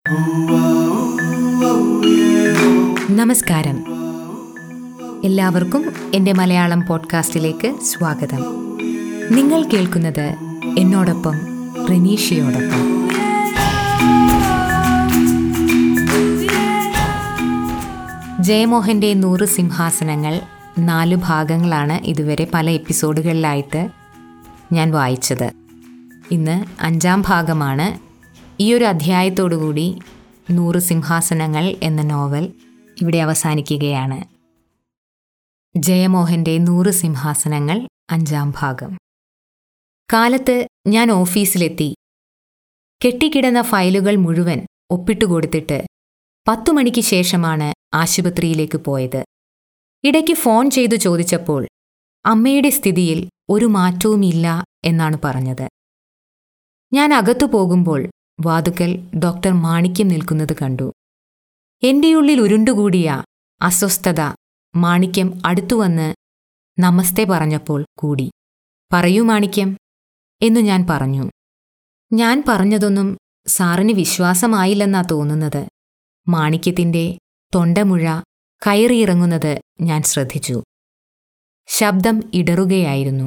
നമസ്കാരം എല്ലാവർക്കും എൻ്റെ മലയാളം പോഡ്കാസ്റ്റിലേക്ക് സ്വാഗതം നിങ്ങൾ കേൾക്കുന്നത് എന്നോടൊപ്പം റനീഷയോടൊപ്പം ജയമോഹൻ്റെ നൂറ് സിംഹാസനങ്ങൾ നാലു ഭാഗങ്ങളാണ് ഇതുവരെ പല എപ്പിസോഡുകളിലായിട്ട് ഞാൻ വായിച്ചത് ഇന്ന് അഞ്ചാം ഭാഗമാണ് ഈ ഒരു അധ്യായത്തോടുകൂടി നൂറ് സിംഹാസനങ്ങൾ എന്ന നോവൽ ഇവിടെ അവസാനിക്കുകയാണ് ജയമോഹൻ്റെ നൂറ് സിംഹാസനങ്ങൾ അഞ്ചാം ഭാഗം കാലത്ത് ഞാൻ ഓഫീസിലെത്തി കെട്ടിക്കിടന്ന ഫയലുകൾ മുഴുവൻ ഒപ്പിട്ടുകൊടുത്തിട്ട് പത്തു മണിക്ക് ശേഷമാണ് ആശുപത്രിയിലേക്ക് പോയത് ഇടയ്ക്ക് ഫോൺ ചെയ്തു ചോദിച്ചപ്പോൾ അമ്മയുടെ സ്ഥിതിയിൽ ഒരു മാറ്റവുമില്ല എന്നാണ് പറഞ്ഞത് ഞാൻ അകത്തു പോകുമ്പോൾ വാതുക്കൽ ഡോക്ടർ മാണിക്യം നിൽക്കുന്നത് കണ്ടു എന്റെ ഉള്ളിൽ ഉരുണ്ടുകൂടിയ അസ്വസ്ഥത മാണിക്യം അടുത്തുവന്ന് നമസ്തേ പറഞ്ഞപ്പോൾ കൂടി പറയൂ മാണിക്യം എന്നു ഞാൻ പറഞ്ഞു ഞാൻ പറഞ്ഞതൊന്നും സാറിന് വിശ്വാസമായില്ലെന്നാ തോന്നുന്നത് മാണിക്യത്തിന്റെ തൊണ്ടമുഴ കയറിയിറങ്ങുന്നത് ഞാൻ ശ്രദ്ധിച്ചു ശബ്ദം ഇടറുകയായിരുന്നു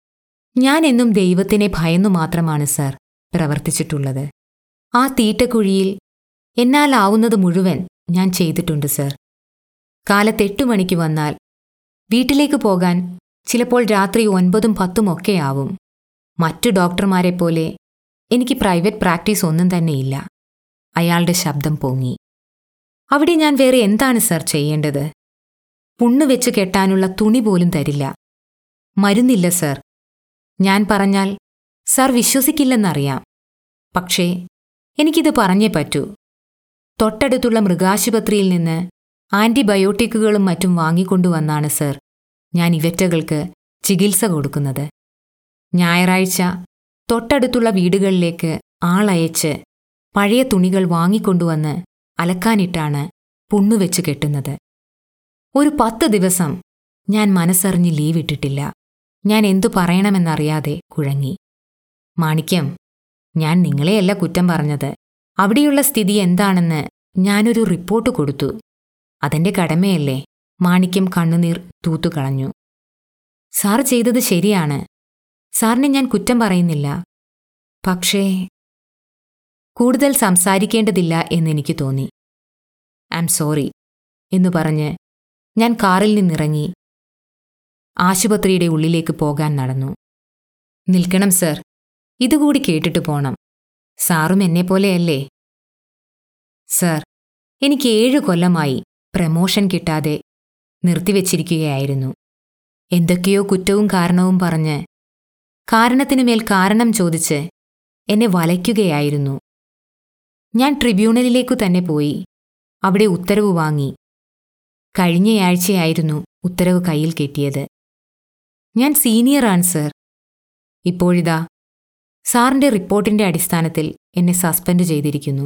ഞാൻ എന്നും ദൈവത്തിനെ ഭയന്നു മാത്രമാണ് സർ പ്രവർത്തിച്ചിട്ടുള്ളത് ആ തീറ്റക്കുഴിയിൽ എന്നാലാവുന്നത് മുഴുവൻ ഞാൻ ചെയ്തിട്ടുണ്ട് സർ കാലത്ത് എട്ടു മണിക്ക് വന്നാൽ വീട്ടിലേക്ക് പോകാൻ ചിലപ്പോൾ രാത്രി ഒൻപതും പത്തും ഒക്കെ ആവും മറ്റു ഡോക്ടർമാരെപ്പോലെ എനിക്ക് പ്രൈവറ്റ് പ്രാക്ടീസ് ഒന്നും തന്നെയില്ല അയാളുടെ ശബ്ദം പൊങ്ങി അവിടെ ഞാൻ വേറെ എന്താണ് സർ ചെയ്യേണ്ടത് പുണ്ണു വെച്ച് കെട്ടാനുള്ള തുണി പോലും തരില്ല മരുന്നില്ല സർ ഞാൻ പറഞ്ഞാൽ സർ വിശ്വസിക്കില്ലെന്നറിയാം പക്ഷേ എനിക്കിത് പറഞ്ഞേ പറ്റൂ തൊട്ടടുത്തുള്ള മൃഗാശുപത്രിയിൽ നിന്ന് ആന്റിബയോട്ടിക്കുകളും മറ്റും വാങ്ങിക്കൊണ്ടുവന്നാണ് സർ ഞാൻ ഇവറ്റകൾക്ക് ചികിത്സ കൊടുക്കുന്നത് ഞായറാഴ്ച തൊട്ടടുത്തുള്ള വീടുകളിലേക്ക് ആളയച്ച് പഴയ തുണികൾ വാങ്ങിക്കൊണ്ടുവന്ന് അലക്കാനിട്ടാണ് പുണ്ണുവെച്ച് കെട്ടുന്നത് ഒരു പത്ത് ദിവസം ഞാൻ മനസ്സറിഞ്ഞ് ലീവിട്ടിട്ടില്ല ഞാൻ എന്തു പറയണമെന്നറിയാതെ കുഴങ്ങി മാണിക്യം ഞാൻ നിങ്ങളെയല്ല കുറ്റം പറഞ്ഞത് അവിടെയുള്ള സ്ഥിതി എന്താണെന്ന് ഞാനൊരു റിപ്പോർട്ട് കൊടുത്തു അതെന്റെ കടമയല്ലേ മാണിക്യം കണ്ണുനീർ തൂത്തുകളഞ്ഞു സാർ ചെയ്തത് ശരിയാണ് സാറിനെ ഞാൻ കുറ്റം പറയുന്നില്ല പക്ഷേ കൂടുതൽ സംസാരിക്കേണ്ടതില്ല എന്നെനിക്ക് തോന്നി ഐ ആം സോറി എന്നു പറഞ്ഞ് ഞാൻ കാറിൽ നിന്നിറങ്ങി ആശുപത്രിയുടെ ഉള്ളിലേക്ക് പോകാൻ നടന്നു നിൽക്കണം സർ ഇതുകൂടി കേട്ടിട്ട് പോണം സാറും എന്നെപ്പോലെയല്ലേ സർ എനിക്ക് ഏഴു കൊല്ലമായി പ്രമോഷൻ കിട്ടാതെ നിർത്തിവെച്ചിരിക്കുകയായിരുന്നു എന്തൊക്കെയോ കുറ്റവും കാരണവും പറഞ്ഞ് കാരണത്തിനുമേൽ കാരണം ചോദിച്ച് എന്നെ വലയ്ക്കുകയായിരുന്നു ഞാൻ ട്രിബ്യൂണലിലേക്കു തന്നെ പോയി അവിടെ ഉത്തരവ് വാങ്ങി കഴിഞ്ഞയാഴ്ചയായിരുന്നു ഉത്തരവ് കയ്യിൽ കെട്ടിയത് ഞാൻ സീനിയറാണ് സർ ഇപ്പോഴിതാ സാറിന്റെ റിപ്പോർട്ടിന്റെ അടിസ്ഥാനത്തിൽ എന്നെ സസ്പെൻഡ് ചെയ്തിരിക്കുന്നു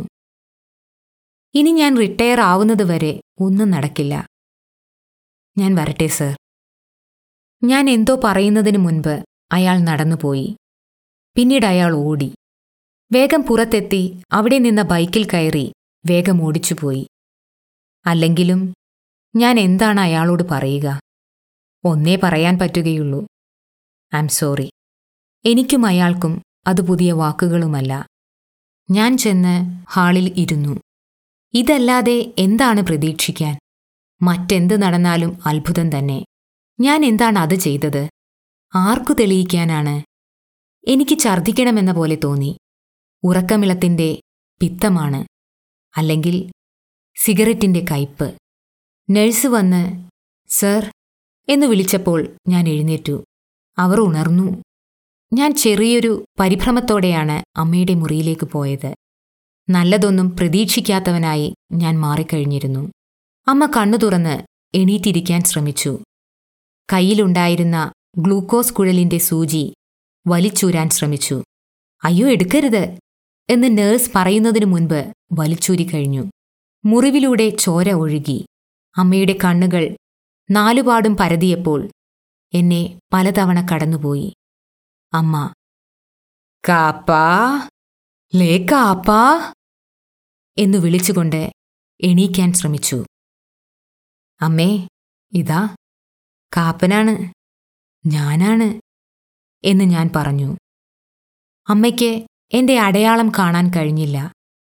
ഇനി ഞാൻ റിട്ടയർ ആവുന്നതുവരെ ഒന്നും നടക്കില്ല ഞാൻ വരട്ടെ സർ ഞാൻ എന്തോ പറയുന്നതിനു മുൻപ് അയാൾ നടന്നുപോയി പിന്നീട് അയാൾ ഓടി വേഗം പുറത്തെത്തി അവിടെ നിന്ന ബൈക്കിൽ കയറി വേഗം ഓടിച്ചുപോയി അല്ലെങ്കിലും ഞാൻ എന്താണ് അയാളോട് പറയുക ഒന്നേ പറയാൻ പറ്റുകയുള്ളൂ ഐ ആം സോറി എനിക്കും അയാൾക്കും അത് പുതിയ വാക്കുകളുമല്ല ഞാൻ ചെന്ന് ഹാളിൽ ഇരുന്നു ഇതല്ലാതെ എന്താണ് പ്രതീക്ഷിക്കാൻ മറ്റെന്ത് നടന്നാലും അത്ഭുതം തന്നെ ഞാൻ എന്താണ് അത് ചെയ്തത് ആർക്കു തെളിയിക്കാനാണ് എനിക്ക് ഛർദ്ദിക്കണമെന്ന പോലെ തോന്നി ഉറക്കമിളത്തിന്റെ പിത്തമാണ് അല്ലെങ്കിൽ സിഗരറ്റിന്റെ കയ്പ് നഴ്സ് വന്ന് സർ എന്ന് വിളിച്ചപ്പോൾ ഞാൻ എഴുന്നേറ്റു അവർ ഉണർന്നു ഞാൻ ചെറിയൊരു പരിഭ്രമത്തോടെയാണ് അമ്മയുടെ മുറിയിലേക്ക് പോയത് നല്ലതൊന്നും പ്രതീക്ഷിക്കാത്തവനായി ഞാൻ മാറിക്കഴിഞ്ഞിരുന്നു അമ്മ കണ്ണു തുറന്ന് എണീറ്റിരിക്കാൻ ശ്രമിച്ചു കയ്യിലുണ്ടായിരുന്ന ഗ്ലൂക്കോസ് കുഴലിന്റെ സൂചി വലിച്ചൂരാൻ ശ്രമിച്ചു അയ്യോ എടുക്കരുത് എന്ന് നേഴ്സ് പറയുന്നതിനു മുൻപ് വലിച്ചൂരി കഴിഞ്ഞു മുറിവിലൂടെ ചോര ഒഴുകി അമ്മയുടെ കണ്ണുകൾ നാലുപാടും പരതിയപ്പോൾ എന്നെ പലതവണ കടന്നുപോയി അമ്മ കാപ്പാ ലേ കാപ്പാ എന്നു വിളിച്ചുകൊണ്ട് എണീക്കാൻ ശ്രമിച്ചു അമ്മേ ഇതാ കാപ്പനാണ് ഞാനാണ് എന്ന് ഞാൻ പറഞ്ഞു അമ്മയ്ക്ക് എന്റെ അടയാളം കാണാൻ കഴിഞ്ഞില്ല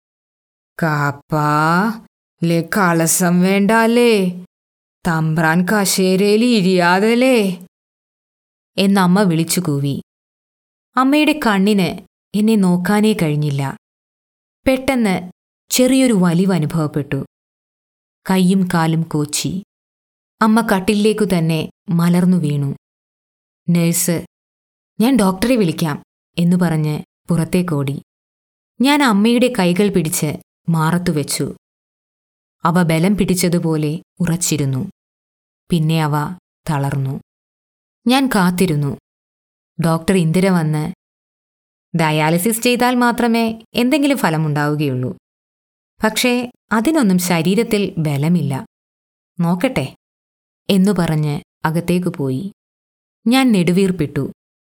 കാപ്പാ ലേ കളസം വേണ്ടാലേ തമ്പ്രാൻ കശേരയിൽ ഇരിയാതലേ എന്നമ്മ വിളിച്ചു കൂവി അമ്മയുടെ കണ്ണിന് എന്നെ നോക്കാനേ കഴിഞ്ഞില്ല പെട്ടെന്ന് ചെറിയൊരു വലിവ് അനുഭവപ്പെട്ടു കൈയും കാലും കോച്ചി അമ്മ കട്ടിലേക്കു തന്നെ മലർന്നു വീണു നേഴ്സ് ഞാൻ ഡോക്ടറെ വിളിക്കാം എന്നു പറഞ്ഞ് പുറത്തേക്കോടി ഞാൻ അമ്മയുടെ കൈകൾ പിടിച്ച് മാറത്തു വെച്ചു അവ ബലം പിടിച്ചതുപോലെ ഉറച്ചിരുന്നു പിന്നെ അവ തളർന്നു ഞാൻ കാത്തിരുന്നു ഡോക്ടർ ഇന്ദിര വന്ന് ഡയാലിസിസ് ചെയ്താൽ മാത്രമേ എന്തെങ്കിലും ഫലമുണ്ടാവുകയുള്ളൂ പക്ഷേ അതിനൊന്നും ശരീരത്തിൽ ബലമില്ല നോക്കട്ടെ എന്നു പറഞ്ഞ് അകത്തേക്കു പോയി ഞാൻ നെടുവീർപ്പിട്ടു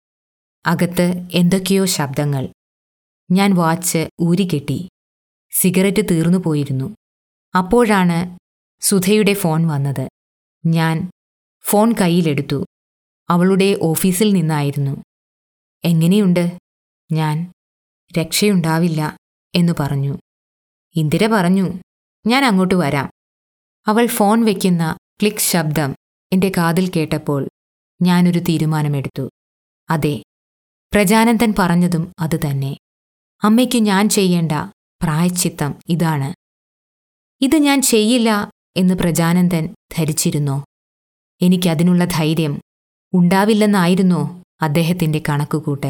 അകത്ത് എന്തൊക്കെയോ ശബ്ദങ്ങൾ ഞാൻ വാച്ച് ഊരിക്കെട്ടി സിഗരറ്റ് തീർന്നു പോയിരുന്നു അപ്പോഴാണ് സുധയുടെ ഫോൺ വന്നത് ഞാൻ ഫോൺ കയ്യിലെടുത്തു അവളുടെ ഓഫീസിൽ നിന്നായിരുന്നു എങ്ങനെയുണ്ട് ഞാൻ രക്ഷയുണ്ടാവില്ല എന്നു പറഞ്ഞു ഇന്ദിര പറഞ്ഞു ഞാൻ അങ്ങോട്ട് വരാം അവൾ ഫോൺ വയ്ക്കുന്ന ക്ലിക്ക് ശബ്ദം എന്റെ കാതിൽ കേട്ടപ്പോൾ ഞാനൊരു തീരുമാനമെടുത്തു അതെ പ്രജാനന്ദൻ പറഞ്ഞതും അതുതന്നെ അമ്മയ്ക്കു ഞാൻ ചെയ്യേണ്ട പ്രായച്ചിത്തം ഇതാണ് ഇത് ഞാൻ ചെയ്യില്ല എന്ന് പ്രജാനന്ദൻ ധരിച്ചിരുന്നോ എനിക്കതിനുള്ള ധൈര്യം ഉണ്ടാവില്ലെന്നായിരുന്നോ അദ്ദേഹത്തിന്റെ കണക്കുകൂട്ടൽ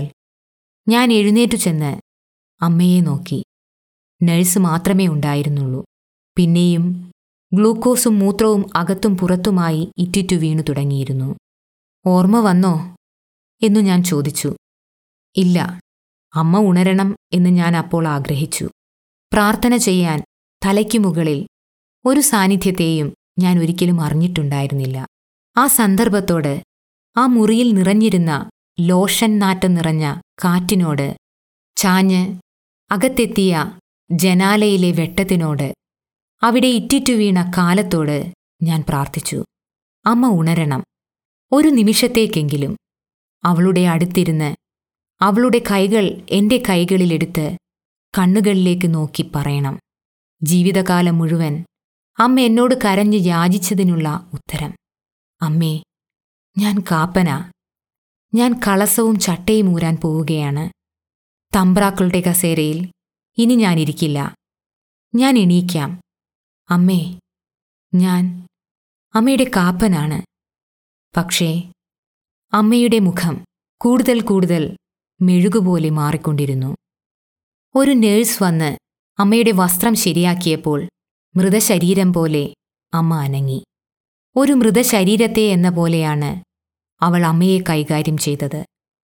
ഞാൻ എഴുന്നേറ്റു ചെന്ന് അമ്മയെ നോക്കി നഴ്സ് മാത്രമേ ഉണ്ടായിരുന്നുള്ളൂ പിന്നെയും ഗ്ലൂക്കോസും മൂത്രവും അകത്തും പുറത്തുമായി ഇറ്റിറ്റു വീണു തുടങ്ങിയിരുന്നു ഓർമ്മ വന്നോ എന്നു ഞാൻ ചോദിച്ചു ഇല്ല അമ്മ ഉണരണം എന്ന് ഞാൻ അപ്പോൾ ആഗ്രഹിച്ചു പ്രാർത്ഥന ചെയ്യാൻ തലയ്ക്കു മുകളിൽ ഒരു സാന്നിധ്യത്തെയും ഞാൻ ഒരിക്കലും അറിഞ്ഞിട്ടുണ്ടായിരുന്നില്ല ആ സന്ദർഭത്തോട് ആ മുറിയിൽ നിറഞ്ഞിരുന്ന ലോഷൻ നാറ്റം നിറഞ്ഞ കാറ്റിനോട് ചാഞ്ഞ് അകത്തെത്തിയ ജനാലയിലെ വെട്ടത്തിനോട് അവിടെ ഇറ്റിറ്റു വീണ കാലത്തോട് ഞാൻ പ്രാർത്ഥിച്ചു അമ്മ ഉണരണം ഒരു നിമിഷത്തേക്കെങ്കിലും അവളുടെ അടുത്തിരുന്ന് അവളുടെ കൈകൾ എന്റെ കൈകളിലെടുത്ത് കണ്ണുകളിലേക്ക് നോക്കി പറയണം ജീവിതകാലം മുഴുവൻ അമ്മ എന്നോട് കരഞ്ഞ് യാചിച്ചതിനുള്ള ഉത്തരം അമ്മേ ഞാൻ കാപ്പന ഞാൻ കളസവും ചട്ടയും ഊരാൻ പോവുകയാണ് തമ്പ്രാക്കളുടെ കസേരയിൽ ഇനി ഞാനിരിക്കില്ല ഞാൻ എണീക്കാം അമ്മേ ഞാൻ അമ്മയുടെ കാപ്പനാണ് പക്ഷേ അമ്മയുടെ മുഖം കൂടുതൽ കൂടുതൽ മെഴുകുപോലെ മാറിക്കൊണ്ടിരുന്നു ഒരു നേഴ്സ് വന്ന് അമ്മയുടെ വസ്ത്രം ശരിയാക്കിയപ്പോൾ മൃതശരീരം പോലെ അമ്മ അനങ്ങി ഒരു മൃതശരീരത്തെ എന്ന പോലെയാണ് അവൾ അമ്മയെ കൈകാര്യം ചെയ്തത്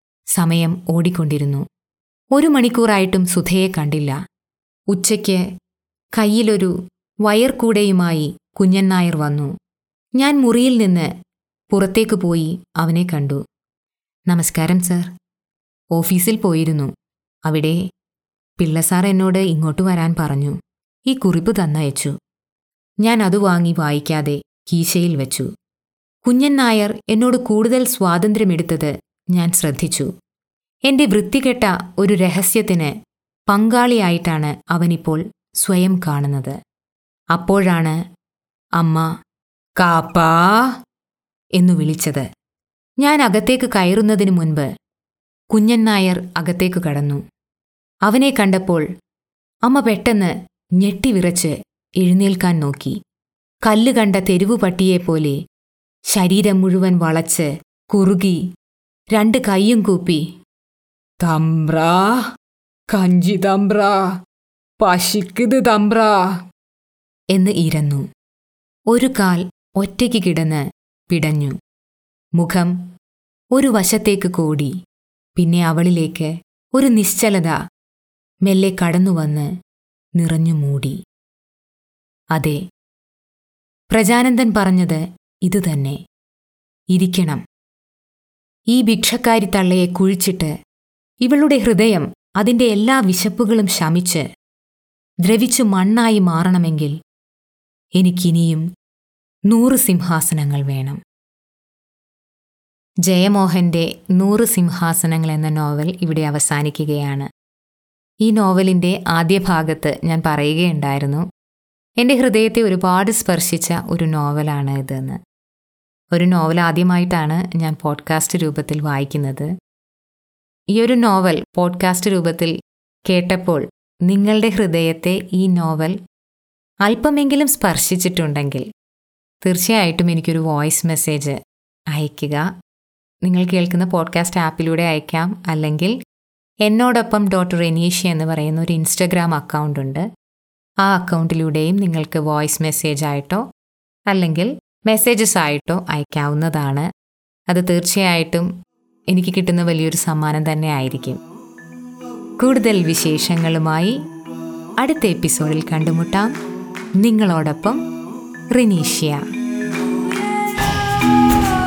സമയം ഓടിക്കൊണ്ടിരുന്നു ഒരു മണിക്കൂറായിട്ടും സുധയെ കണ്ടില്ല ഉച്ചയ്ക്ക് കയ്യിലൊരു വയർക്കൂടയുമായി കുഞ്ഞൻ നായർ വന്നു ഞാൻ മുറിയിൽ നിന്ന് പുറത്തേക്ക് പോയി അവനെ കണ്ടു നമസ്കാരം സർ ഓഫീസിൽ പോയിരുന്നു അവിടെ പിള്ളസാർ എന്നോട് ഇങ്ങോട്ട് വരാൻ പറഞ്ഞു ഈ കുറിപ്പ് തന്നയച്ചു ഞാൻ അത് വാങ്ങി വായിക്കാതെ കീശയിൽ വെച്ചു കുഞ്ഞൻ നായർ എന്നോട് കൂടുതൽ സ്വാതന്ത്ര്യമെടുത്തത് ഞാൻ ശ്രദ്ധിച്ചു എന്റെ വൃത്തികെട്ട ഒരു രഹസ്യത്തിന് പങ്കാളിയായിട്ടാണ് അവനിപ്പോൾ സ്വയം കാണുന്നത് അപ്പോഴാണ് അമ്മ കാപ്പാ എന്നു വിളിച്ചത് ഞാൻ അകത്തേക്ക് കയറുന്നതിനു മുൻപ് കുഞ്ഞൻ നായർ അകത്തേക്ക് കടന്നു അവനെ കണ്ടപ്പോൾ അമ്മ പെട്ടെന്ന് ഞെട്ടിവിറച്ച് എഴുന്നേൽക്കാൻ നോക്കി കല്ല് കണ്ട തെരുവുപട്ടിയെപ്പോലെ ശരീരം മുഴുവൻ വളച്ച് കുറുകി രണ്ട് കൈയും കൂപ്പി തമ്പ്രാ കഞ്ചി തമ്പ്രാ പശിക്കുത് തമ്പ്രാ എന്ന് ഇരന്നു ഒരു കാൽ ഒറ്റയ്ക്ക് കിടന്ന് പിടഞ്ഞു മുഖം ഒരു വശത്തേക്ക് കോടി പിന്നെ അവളിലേക്ക് ഒരു നിശ്ചലത മെല്ലെ കടന്നുവന്ന് നിറഞ്ഞു മൂടി അതെ പ്രജാനന്ദൻ പറഞ്ഞത് ഇതുതന്നെ ഇരിക്കണം ഈ ഭിക്ഷക്കാരി തള്ളയെ കുഴിച്ചിട്ട് ഇവളുടെ ഹൃദയം അതിന്റെ എല്ലാ വിശപ്പുകളും ശമിച്ച് ദ്രവിച്ചു മണ്ണായി മാറണമെങ്കിൽ എനിക്കിനിയും നൂറ് സിംഹാസനങ്ങൾ വേണം ജയമോഹന്റെ നൂറ് സിംഹാസനങ്ങൾ എന്ന നോവൽ ഇവിടെ അവസാനിക്കുകയാണ് ഈ നോവലിൻ്റെ ആദ്യ ഭാഗത്ത് ഞാൻ പറയുകയുണ്ടായിരുന്നു എൻ്റെ ഹൃദയത്തെ ഒരുപാട് സ്പർശിച്ച ഒരു നോവലാണ് ഇതെന്ന് ഒരു നോവൽ ആദ്യമായിട്ടാണ് ഞാൻ പോഡ്കാസ്റ്റ് രൂപത്തിൽ വായിക്കുന്നത് ഈ ഒരു നോവൽ പോഡ്കാസ്റ്റ് രൂപത്തിൽ കേട്ടപ്പോൾ നിങ്ങളുടെ ഹൃദയത്തെ ഈ നോവൽ അല്പമെങ്കിലും സ്പർശിച്ചിട്ടുണ്ടെങ്കിൽ തീർച്ചയായിട്ടും എനിക്കൊരു വോയിസ് മെസ്സേജ് അയയ്ക്കുക നിങ്ങൾ കേൾക്കുന്ന പോഡ്കാസ്റ്റ് ആപ്പിലൂടെ അയക്കാം അല്ലെങ്കിൽ എന്നോടൊപ്പം ഡോട്ട് റെനീഷ്യ എന്ന് പറയുന്ന ഒരു ഇൻസ്റ്റഗ്രാം അക്കൗണ്ട് ഉണ്ട് ആ അക്കൗണ്ടിലൂടെയും നിങ്ങൾക്ക് വോയിസ് മെസ്സേജ് ആയിട്ടോ അല്ലെങ്കിൽ മെസ്സേജസ് ആയിട്ടോ അയക്കാവുന്നതാണ് അത് തീർച്ചയായിട്ടും എനിക്ക് കിട്ടുന്ന വലിയൊരു സമ്മാനം തന്നെ ആയിരിക്കും കൂടുതൽ വിശേഷങ്ങളുമായി അടുത്ത എപ്പിസോഡിൽ കണ്ടുമുട്ടാം നിങ്ങളോടൊപ്പം റിനീഷ്യ